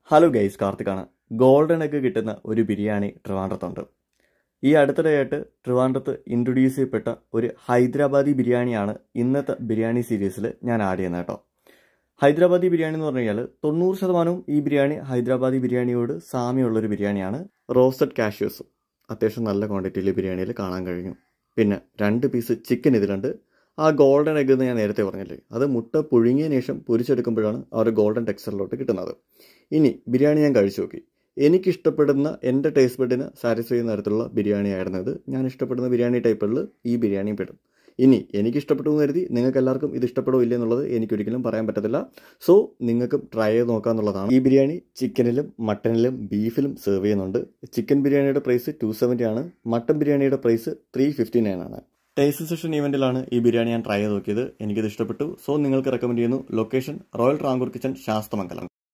hello guys കാർത്തിക്കാണ് golden egg കിട്ടുന്ന ഒരു ബിരിയാണി ട്രിവാൻഡ്രത്തുണ്ട് ഈ അടുത്തിടെയായിട്ട് ട്രിവാൻഡ്രത്ത് ഇൻട്രൊഡ്യൂസ് ചെയ്യപ്പെട്ട ഒരു ഹൈദരാബാദി ബിരിയാണിയാണ് ഇന്നത്തെ ബിരിയാണി സീരീസിൽ ഞാൻ ആഡ് ചെയ്യുന്നത് കേട്ടോ ഹൈദരാബാദി ബിരിയാണി എന്ന് പറഞ്ഞു കഴിഞ്ഞാൽ തൊണ്ണൂറ് ശതമാനവും ഈ ബിരിയാണി ഹൈദരാബാദി ബിരിയാണിയോട് സാമ്യമുള്ളൊരു ബിരിയാണിയാണ് റോസ്റ്റഡ് കാഷ്യൂസ് അത്യാവശ്യം നല്ല ക്വാണ്ടിറ്റിയിൽ ബിരിയാണിയിൽ കാണാൻ കഴിഞ്ഞു പിന്നെ രണ്ട് പീസ് ചിക്കൻ ഇതിലുണ്ട് ആ ഗോൾഡൻ എഗ് എന്ന് ഞാൻ നേരത്തെ പറഞ്ഞില്ലേ അത് മുട്ട പുഴുങ്ങിയ ശേഷം പൊരിച്ചെടുക്കുമ്പോഴാണ് ആ ഒരു ഗോൾഡൻ ടെക്സ്ചറിലോട്ട് കിട്ടുന്നത് ഇനി ബിരിയാണി ഞാൻ കഴിച്ചു നോക്കി എനിക്കിഷ്ടപ്പെടുന്ന എൻ്റെ ടേസ്റ്റ് ബഡിന് സാറ്റിസ്ഫൈ ചെയ്യുന്ന തരത്തിലുള്ള ബിരിയാണി ആയിരുന്നു ഇത് ഞാൻ ഇഷ്ടപ്പെടുന്ന ബിരിയാണി ടൈപ്പുകളിൽ ഈ ബിരിയാണിയും പെടും ഇനി എനിക്ക് ഇഷ്ടപ്പെട്ടു എന്ന് കരുതി നിങ്ങൾക്ക് എല്ലാവർക്കും ഇത് ഇഷ്ടപ്പെടോ ഇല്ല എന്നുള്ളത് എനിക്കൊരിക്കലും പറയാൻ പറ്റത്തില്ല സോ നിങ്ങൾക്കും ട്രൈ ചെയ്ത് നോക്കാന്നുള്ളതാണ് ഈ ബിരിയാണി ചിക്കനിലും മട്ടനിലും ബീഫിലും സെർവ് ചെയ്യുന്നുണ്ട് ചിക്കൻ ബിരിയാണിയുടെ പ്രൈസ് ടു സെവൻറ്റി ആണ് മട്ടൻ ബിരിയാണിയുടെ പ്രൈസ് ത്രീ ഫിഫ്റ്റി നയൻ ആണ് ടേസ്റ്റ് സെഷൻ ഇവന്റിലാണ് ഈ ബിരിയാണി ഞാൻ ട്രൈ ചെയ്ത് നോക്കിയത് എനിക്കിത് ഇഷ്ടപ്പെട്ടു സോ നിങ്ങൾക്ക് റെക്കമെൻഡ് ചെയ്യുന്നു location royal Travancore kitchen Sasthamangalam